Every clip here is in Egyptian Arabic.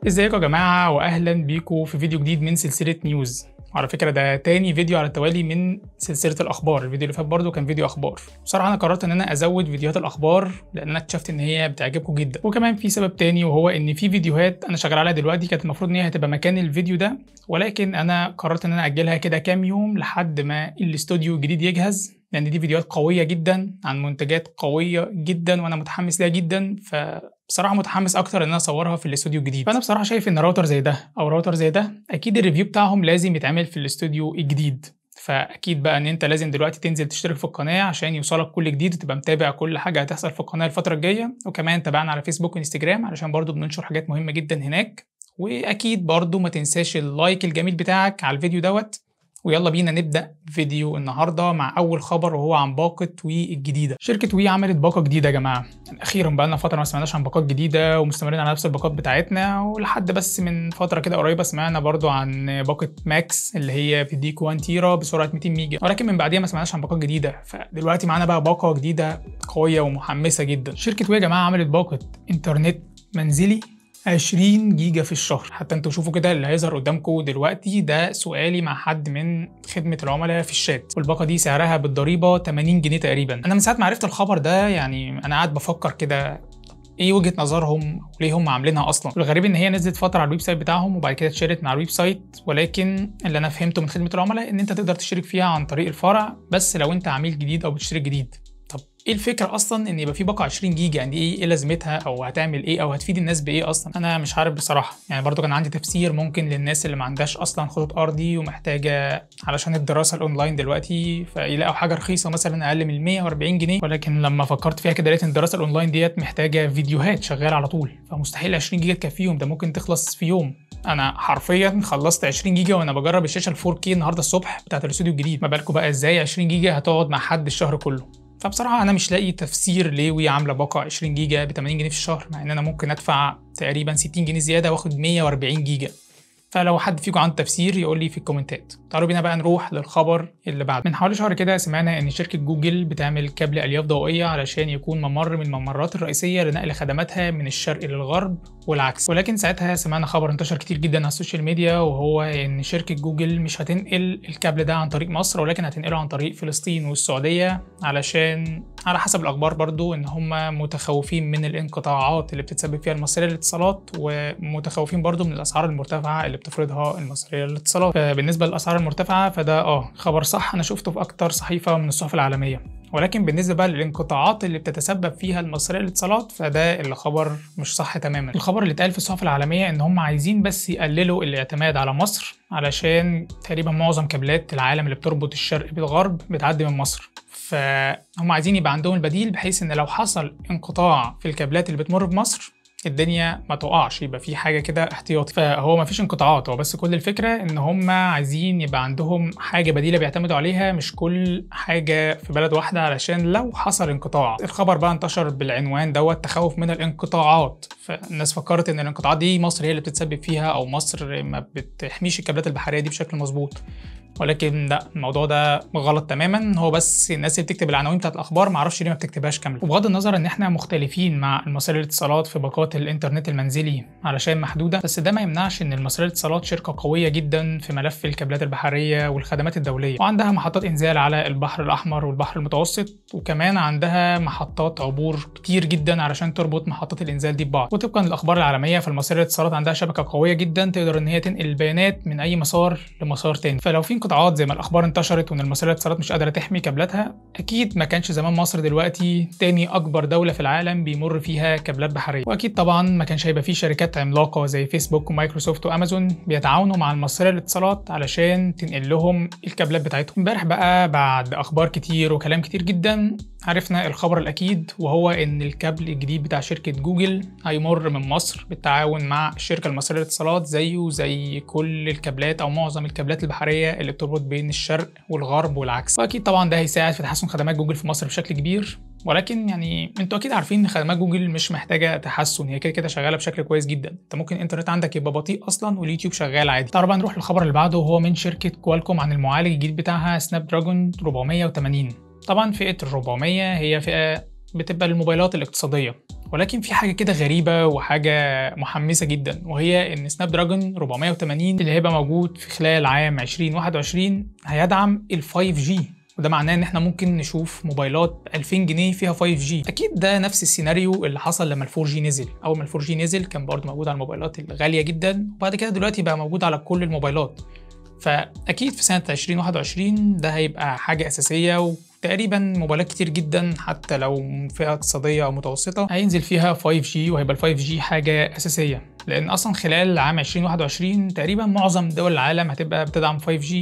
ازيكم يا جماعة واهلا بيكم في فيديو جديد من سلسلة نيوز على فكرة ده تاني فيديو على التوالي من سلسلة الأخبار، الفيديو اللي فات برضه كان فيديو أخبار، بصراحة أنا قررت إن أنا أزود فيديوهات الأخبار لأن أنا اكتشفت إن هي بتعجبكم جدا، وكمان في سبب تاني وهو إن في فيديوهات أنا شغال عليها دلوقتي كانت المفروض إن هي هتبقى مكان الفيديو ده، ولكن أنا قررت إن أنا أجلها كده كام يوم لحد ما الاستوديو الجديد يجهز لان دي فيديوهات قويه جدا عن منتجات قويه جدا وانا متحمس ليها جدا فبصراحه متحمس اكتر ان انا اصورها في الاستوديو الجديد فانا بصراحه شايف ان راوتر زي ده او راوتر زي ده اكيد الريفيو بتاعهم لازم يتعمل في الاستوديو الجديد فاكيد بقى ان انت لازم دلوقتي تنزل تشترك في القناه عشان يوصلك كل جديد وتبقى متابع كل حاجه هتحصل في القناه الفتره الجايه وكمان تابعنا على فيسبوك وانستجرام علشان برضو بننشر حاجات مهمه جدا هناك واكيد برضو ما تنساش اللايك الجميل بتاعك على الفيديو دوت ويلا بينا نبدا فيديو النهارده مع اول خبر وهو عن باقه وي الجديده شركه وي عملت باقه جديده يا جماعه اخيرا بقى لنا فتره ما سمعناش عن باقات جديده ومستمرين على نفس الباقات بتاعتنا ولحد بس من فتره كده قريبه سمعنا برضو عن باقه ماكس اللي هي في ديك 1 تيرا بسرعه 200 ميجا ولكن من بعديها ما سمعناش عن باقات جديده فدلوقتي معانا بقى باقه جديده قويه ومحمسه جدا شركه وي يا جماعه عملت باقه انترنت منزلي 20 جيجا في الشهر حتى انتوا شوفوا كده اللي هيظهر قدامكم دلوقتي ده سؤالي مع حد من خدمه العملاء في الشات والباقه دي سعرها بالضريبه 80 جنيه تقريبا انا من ساعه ما عرفت الخبر ده يعني انا قاعد بفكر كده ايه وجهه نظرهم وليه هم عاملينها اصلا والغريب ان هي نزلت فتره على الويب سايت بتاعهم وبعد كده اتشالت من على الويب سايت ولكن اللي انا فهمته من خدمه العملاء ان انت تقدر تشترك فيها عن طريق الفرع بس لو انت عميل جديد او بتشترك جديد طب ايه الفكره اصلا ان يبقى في باقه 20 جيجا يعني ايه ايه لازمتها او هتعمل ايه او هتفيد الناس بايه اصلا انا مش عارف بصراحه يعني برضو كان عندي تفسير ممكن للناس اللي ما عندهاش اصلا خطوط ارضي ومحتاجه علشان الدراسه الاونلاين دلوقتي فيلاقوا حاجه رخيصه مثلا اقل من 140 جنيه ولكن لما فكرت فيها كده لقيت ان الدراسه الاونلاين ديت محتاجه فيديوهات شغاله على طول فمستحيل 20 جيجا تكفيهم ده ممكن تخلص في يوم انا حرفيا خلصت 20 جيجا وانا بجرب الشاشه ال 4K النهارده الصبح بتاعت الاستوديو الجديد ما بالكم بقى ازاي 20 جيجا هتقعد مع حد الشهر كله فبصراحه انا مش لاقي تفسير ليه وي عامله باقه 20 جيجا ب 80 جنيه في الشهر مع ان انا ممكن ادفع تقريبا 60 جنيه زياده واخد 140 جيجا فلو حد فيكم عنده تفسير يقول لي في الكومنتات تعالوا بينا بقى نروح للخبر اللي بعد من حوالي شهر كده سمعنا ان شركه جوجل بتعمل كابل الياف ضوئيه علشان يكون ممر من الممرات الرئيسيه لنقل خدماتها من الشرق للغرب والعكس ولكن ساعتها سمعنا خبر انتشر كتير جدا على السوشيال ميديا وهو ان شركه جوجل مش هتنقل الكابل ده عن طريق مصر ولكن هتنقله عن طريق فلسطين والسعوديه علشان على حسب الاخبار برضو ان هم متخوفين من الانقطاعات اللي بتتسبب فيها المصريه للاتصالات ومتخوفين برضو من الاسعار المرتفعه اللي بتفرضها المصريه للاتصالات فبالنسبه للاسعار المرتفعه فده اه خبر صح انا شفته في اكتر صحيفه من الصحف العالميه ولكن بالنسبه بقى للانقطاعات اللي بتتسبب فيها المصريه للاتصالات فده اللي خبر مش صح تماما الخبر اللي اتقال في الصحف العالميه ان هم عايزين بس يقللوا الاعتماد على مصر علشان تقريبا معظم كابلات العالم اللي بتربط الشرق بالغرب بتعدي من مصر فهم عايزين يبقى عندهم البديل بحيث ان لو حصل انقطاع في الكابلات اللي بتمر بمصر الدنيا ما تقعش يبقى في حاجه كده احتياطي فهو ما فيش انقطاعات هو بس كل الفكره ان هم عايزين يبقى عندهم حاجه بديله بيعتمدوا عليها مش كل حاجه في بلد واحده علشان لو حصل انقطاع الخبر بقى انتشر بالعنوان دوت تخوف من الانقطاعات فالناس فكرت ان الانقطاعات دي مصر هي اللي بتتسبب فيها او مصر ما بتحميش الكابلات البحريه دي بشكل مظبوط ولكن لا الموضوع ده غلط تماما هو بس الناس اللي بتكتب العناوين بتاعت الاخبار معرفش ليه ما بتكتبهاش كامله وبغض النظر ان احنا مختلفين مع المصريه للاتصالات في باقات الانترنت المنزلي علشان محدوده بس ده ما يمنعش ان المصريه للاتصالات شركه قويه جدا في ملف الكابلات البحريه والخدمات الدوليه وعندها محطات انزال على البحر الاحمر والبحر المتوسط وكمان عندها محطات عبور كتير جدا علشان تربط محطات الانزال دي ببعض وطبقا للاخبار العالميه فالمصريه للاتصالات عندها شبكه قويه جدا تقدر ان هي تنقل البيانات من اي مسار لمسار تاني فلو في انقطاعات زي ما الاخبار انتشرت وان المصريه للاتصالات مش قادره تحمي كابلاتها اكيد ما كانش زمان مصر دلوقتي تاني اكبر دوله في العالم بيمر فيها كابلات بحريه واكيد طبعا ما كانش هيبقى في شركات عملاقه زي فيسبوك ومايكروسوفت وامازون بيتعاونوا مع المصريه للاتصالات علشان تنقل لهم الكابلات بتاعتهم امبارح بقى بعد اخبار كتير وكلام كتير جدا عرفنا الخبر الاكيد وهو ان الكابل الجديد بتاع شركه جوجل هيمر من مصر بالتعاون مع الشركه المصريه للاتصالات زيه زي كل الكابلات او معظم الكابلات البحريه اللي بتربط بين الشرق والغرب والعكس واكيد طبعا ده هيساعد في تحسن خدمات جوجل في مصر بشكل كبير ولكن يعني انتوا اكيد عارفين ان خدمات جوجل مش محتاجه تحسن هي كده كده شغاله بشكل كويس جدا انت ممكن الانترنت عندك يبقى بطيء اصلا واليوتيوب شغال عادي تعالوا بقى نروح للخبر اللي بعده وهو من شركه كوالكوم عن المعالج الجديد بتاعها سناب دراجون 480 طبعا فئه ال 400 هي فئه بتبقى للموبايلات الاقتصاديه ولكن في حاجه كده غريبه وحاجه محمسه جدا وهي ان سناب دراجون 480 اللي هيبقى موجود في خلال عام 2021 هيدعم ال 5G وده معناه ان احنا ممكن نشوف موبايلات 2000 جنيه فيها 5G اكيد ده نفس السيناريو اللي حصل لما ال 4G نزل اول ما ال 4G نزل كان برضه موجود على الموبايلات الغاليه جدا وبعد كده دلوقتي بقى موجود على كل الموبايلات فاكيد في سنه 2021 ده هيبقى حاجه اساسيه وتقريبا موبايلات كتير جدا حتى لو فئه اقتصاديه او متوسطه هينزل فيها 5G وهيبقى ال 5G حاجه اساسيه لان اصلا خلال عام 2021 تقريبا معظم دول العالم هتبقى بتدعم 5G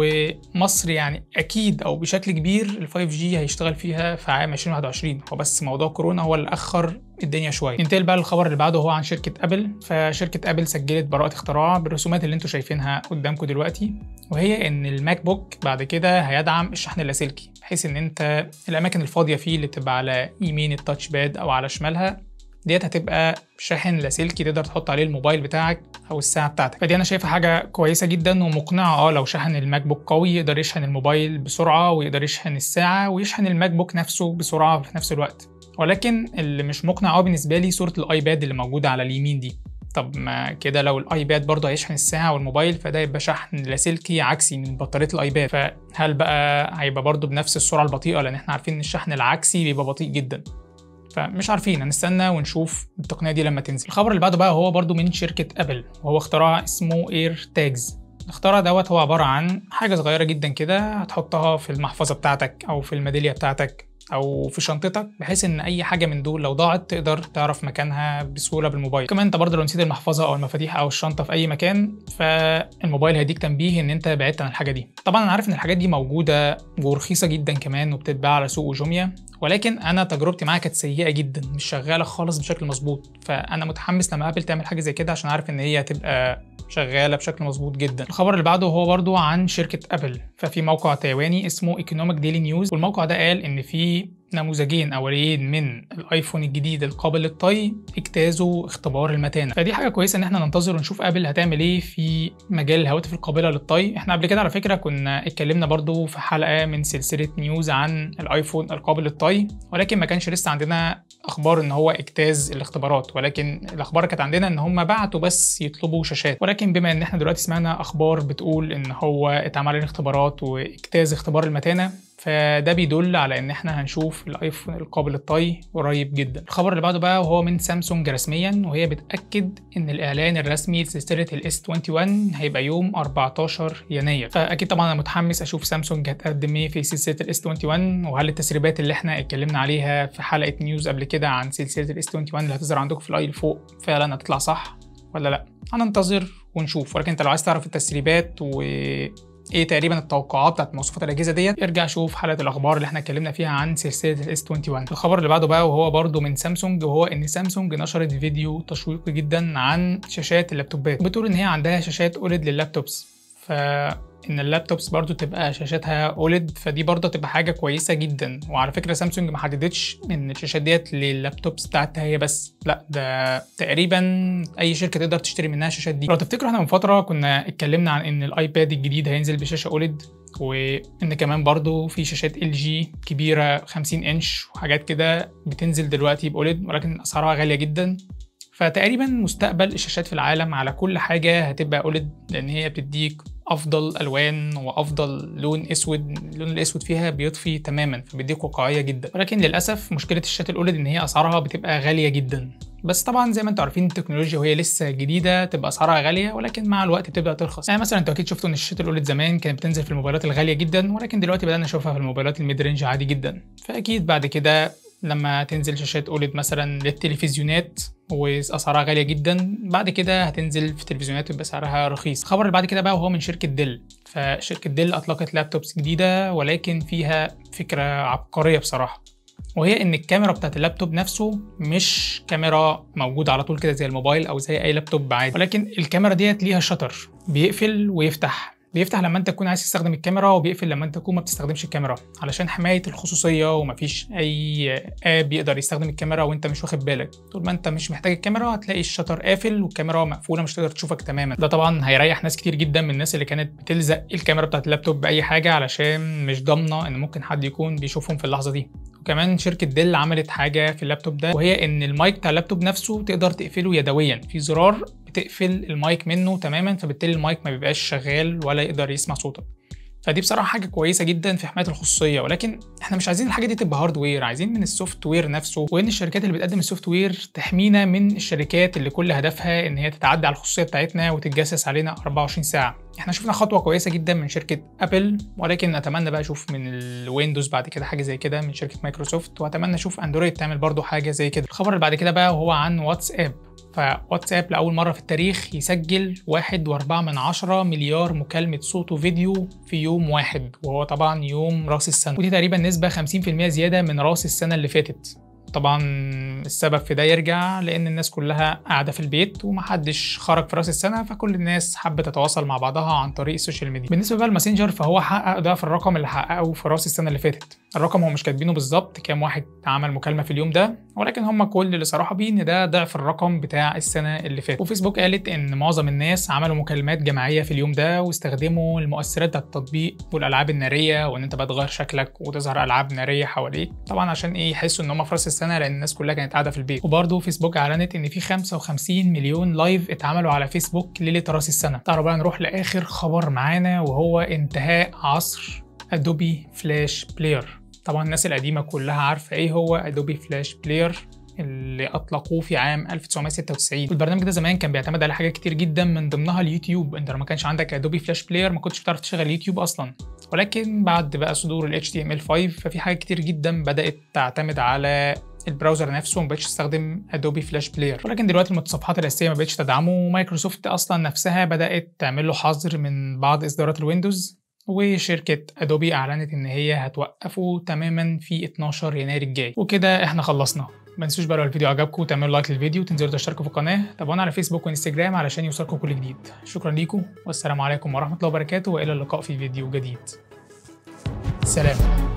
ومصر يعني اكيد او بشكل كبير ال 5G هيشتغل فيها في عام 2021 هو بس موضوع كورونا هو اللي اخر الدنيا شويه ننتقل بقى للخبر اللي بعده هو عن شركه ابل فشركه ابل سجلت براءه اختراع بالرسومات اللي انتم شايفينها قدامكم دلوقتي وهي ان الماك بوك بعد كده هيدعم الشحن اللاسلكي بحيث ان انت الاماكن الفاضيه فيه اللي بتبقى على يمين التاتش باد او على شمالها ديت هتبقى شاحن لاسلكي تقدر تحط عليه الموبايل بتاعك او الساعه بتاعتك فدي انا شايفها حاجه كويسه جدا ومقنعه اه لو شحن الماك بوك قوي يقدر يشحن الموبايل بسرعه ويقدر يشحن الساعه ويشحن الماك بوك نفسه بسرعه في نفس الوقت ولكن اللي مش مقنع قوي بالنسبه لي صوره الايباد اللي موجوده على اليمين دي طب ما كده لو الايباد برضه هيشحن الساعه والموبايل فده يبقى شحن لاسلكي عكسي من بطاريه الايباد فهل بقى هيبقى برضه بنفس السرعه البطيئه لان احنا عارفين ان الشحن العكسي بيبقى بطيء جدا فمش عارفين هنستنى ونشوف التقنيه دي لما تنزل الخبر اللي بعده بقى هو برضو من شركه ابل وهو اختراع اسمه اير تاجز الاختراع دوت هو عباره عن حاجه صغيره جدا كده هتحطها في المحفظه بتاعتك او في الميداليه بتاعتك او في شنطتك بحيث ان اي حاجه من دول لو ضاعت تقدر تعرف مكانها بسهوله بالموبايل كمان انت برضه لو نسيت المحفظه او المفاتيح او الشنطه في اي مكان فالموبايل هيديك تنبيه ان انت بعدت عن الحاجه دي طبعا انا عارف ان الحاجات دي موجوده ورخيصه جدا كمان وبتتباع على سوق وجوميا ولكن انا تجربتي معاها كانت سيئه جدا مش شغاله خالص بشكل مظبوط فانا متحمس لما ابل تعمل حاجه زي كده عشان عارف ان هي هتبقى شغاله بشكل مظبوط جدا الخبر اللي بعده هو برضو عن شركه ابل ففي موقع تايواني اسمه ايكونوميك ديلي نيوز والموقع ده قال ان في نموذجين اوليين من الايفون الجديد القابل للطي اجتازوا اختبار المتانه فدي حاجه كويسه ان احنا ننتظر ونشوف ابل هتعمل ايه في مجال الهواتف القابله للطي احنا قبل كده على فكره كنا اتكلمنا برضو في حلقه من سلسله نيوز عن الايفون القابل للطي ولكن ما كانش لسه عندنا اخبار ان هو اجتاز الاختبارات ولكن الاخبار كانت عندنا ان هم بعتوا بس يطلبوا شاشات ولكن بما ان احنا دلوقتي سمعنا اخبار بتقول ان هو اتعمل الاختبارات واجتاز اختبار المتانه فده بيدل على ان احنا هنشوف الايفون القابل للطي قريب جدا الخبر اللي بعده بقى وهو من سامسونج رسميا وهي بتاكد ان الاعلان الرسمي لسلسله الاس 21 هيبقى يوم 14 يناير فاكيد طبعا انا متحمس اشوف سامسونج هتقدم ايه في سلسله الاس 21 وهل التسريبات اللي احنا اتكلمنا عليها في حلقه نيوز قبل كده عن سلسله الاس 21 اللي هتظهر عندكم في الاي فوق فعلا هتطلع صح ولا لا هننتظر ونشوف ولكن انت لو عايز تعرف التسريبات و ايه تقريبا التوقعات بتاعت مواصفات الاجهزه ديت ارجع شوف حلقه الاخبار اللي احنا اتكلمنا فيها عن سلسله الاس 21 الخبر اللي بعده بقى وهو برده من سامسونج وهو ان سامسونج نشرت فيديو تشويقي جدا عن شاشات اللابتوبات بتقول ان هي عندها شاشات اوليد لللابتوبس ف ان اللابتوبس برضو تبقى شاشاتها اوليد فدي برضو تبقى حاجه كويسه جدا وعلى فكره سامسونج ما حددتش ان الشاشات ديت لللابتوبس بتاعتها هي بس لا ده تقريبا اي شركه تقدر تشتري منها الشاشات دي لو تفتكروا احنا من فتره كنا اتكلمنا عن ان الايباد الجديد هينزل بشاشه اوليد وان كمان برضو في شاشات ال جي كبيره 50 انش وحاجات كده بتنزل دلوقتي باوليد ولكن اسعارها غاليه جدا فتقريبا مستقبل الشاشات في العالم على كل حاجه هتبقى اوليد لان هي بتديك افضل الوان وافضل لون اسود اللون الاسود فيها بيطفي تماما فبيديك واقعيه جدا ولكن للاسف مشكله الشاشات الاولد ان هي اسعارها بتبقى غاليه جدا بس طبعا زي ما انتم عارفين التكنولوجيا وهي لسه جديده تبقى اسعارها غاليه ولكن مع الوقت بتبدا ترخص يعني مثلا انتوا اكيد شفتوا ان الشاشات الاولد زمان كانت بتنزل في الموبايلات الغاليه جدا ولكن دلوقتي بدانا نشوفها في الموبايلات الميد رينج عادي جدا فاكيد بعد كده لما تنزل شاشات اوليد مثلا للتلفزيونات واسعارها غاليه جدا بعد كده هتنزل في تلفزيونات يبقى سعرها رخيص الخبر اللي بعد كده بقى وهو من شركه ديل فشركه ديل اطلقت لابتوبس جديده ولكن فيها فكره عبقريه بصراحه وهي ان الكاميرا بتاعت اللابتوب نفسه مش كاميرا موجوده على طول كده زي الموبايل او زي اي لابتوب عادي ولكن الكاميرا ديت ليها شطر بيقفل ويفتح بيفتح لما انت تكون عايز تستخدم الكاميرا وبيقفل لما انت تكون ما بتستخدمش الكاميرا علشان حمايه الخصوصيه ومفيش اي اب يقدر يستخدم الكاميرا وانت مش واخد بالك طول ما انت مش محتاج الكاميرا هتلاقي الشطر قافل والكاميرا مقفوله مش تقدر تشوفك تماما ده طبعا هيريح ناس كتير جدا من الناس اللي كانت بتلزق الكاميرا بتاعت اللابتوب باي حاجه علشان مش ضامنه ان ممكن حد يكون بيشوفهم في اللحظه دي وكمان شركه ديل عملت حاجه في اللابتوب ده وهي ان المايك بتاع اللابتوب نفسه تقدر تقفله يدويا في زرار بتقفل المايك منه تماما فبالتالي المايك ما بيبقاش شغال ولا يقدر يسمع صوتك فدي بصراحه حاجه كويسه جدا في حمايه الخصوصيه ولكن احنا مش عايزين الحاجه دي تبقى هاردوير عايزين من السوفت وير نفسه وان الشركات اللي بتقدم السوفت وير تحمينا من الشركات اللي كل هدفها ان هي تتعدى على الخصوصيه بتاعتنا وتتجسس علينا 24 ساعه احنا شفنا خطوه كويسه جدا من شركه ابل ولكن اتمنى بقى اشوف من الويندوز بعد كده حاجه زي كده من شركه مايكروسوفت واتمنى اشوف اندرويد تعمل برضو حاجه زي كده الخبر اللي بعد كده بقى هو عن واتساب فواتساب لأول مرة في التاريخ يسجل واحد وأربعة من عشرة مليار مكالمة صوت وفيديو في يوم واحد وهو طبعا يوم راس السنة ودي تقريبا نسبة 50% زيادة من راس السنة اللي فاتت طبعا السبب في ده يرجع لان الناس كلها قاعده في البيت ومحدش خرج في راس السنه فكل الناس حابه تتواصل مع بعضها عن طريق السوشيال ميديا بالنسبه بقى للماسنجر فهو حقق ضعف الرقم اللي حققه في راس السنه اللي فاتت الرقم هو مش كاتبينه بالظبط كام واحد عمل مكالمه في اليوم ده ولكن هم كل اللي صراحه بيه ان ده ضعف الرقم بتاع السنه اللي فاتت وفيسبوك قالت ان معظم الناس عملوا مكالمات جماعيه في اليوم ده واستخدموا المؤثرات بتاعت التطبيق والالعاب الناريه وان انت بقى تغير شكلك وتظهر العاب ناريه حواليك طبعا عشان ايه يحسوا ان هم في راس السنه لان الناس كلها كانت قاعده في البيت وبرده فيسبوك اعلنت ان في 55 مليون لايف اتعملوا على فيسبوك ليله راس السنه تعالوا بقى نروح لاخر خبر معانا وهو انتهاء عصر ادوبي فلاش بلاير طبعا الناس القديمه كلها عارفه ايه هو ادوبي فلاش بلاير اللي اطلقوه في عام 1996 والبرنامج ده زمان كان بيعتمد على حاجات كتير جدا من ضمنها اليوتيوب انت لو ما كانش عندك ادوبي فلاش بلاير ما كنتش بتعرف تشغل اليوتيوب اصلا ولكن بعد بقى صدور ال HTML5 ففي حاجات كتير جدا بدات تعتمد على البراوزر نفسه ما بقتش تستخدم ادوبي فلاش بلاير ولكن دلوقتي المتصفحات الاساسيه ما بقتش تدعمه ومايكروسوفت اصلا نفسها بدات تعمل له حظر من بعض اصدارات الويندوز وشركة أدوبي أعلنت إن هي هتوقفه تماما في 12 يناير الجاي وكده إحنا خلصنا ما تنسوش بقى لو الفيديو عجبكم تعملوا لايك للفيديو وتنزلوا تشتركوا في القناة تابعونا على فيسبوك وانستجرام علشان يوصلكم كل جديد شكرا ليكم والسلام عليكم ورحمة الله وبركاته وإلى اللقاء في فيديو جديد سلام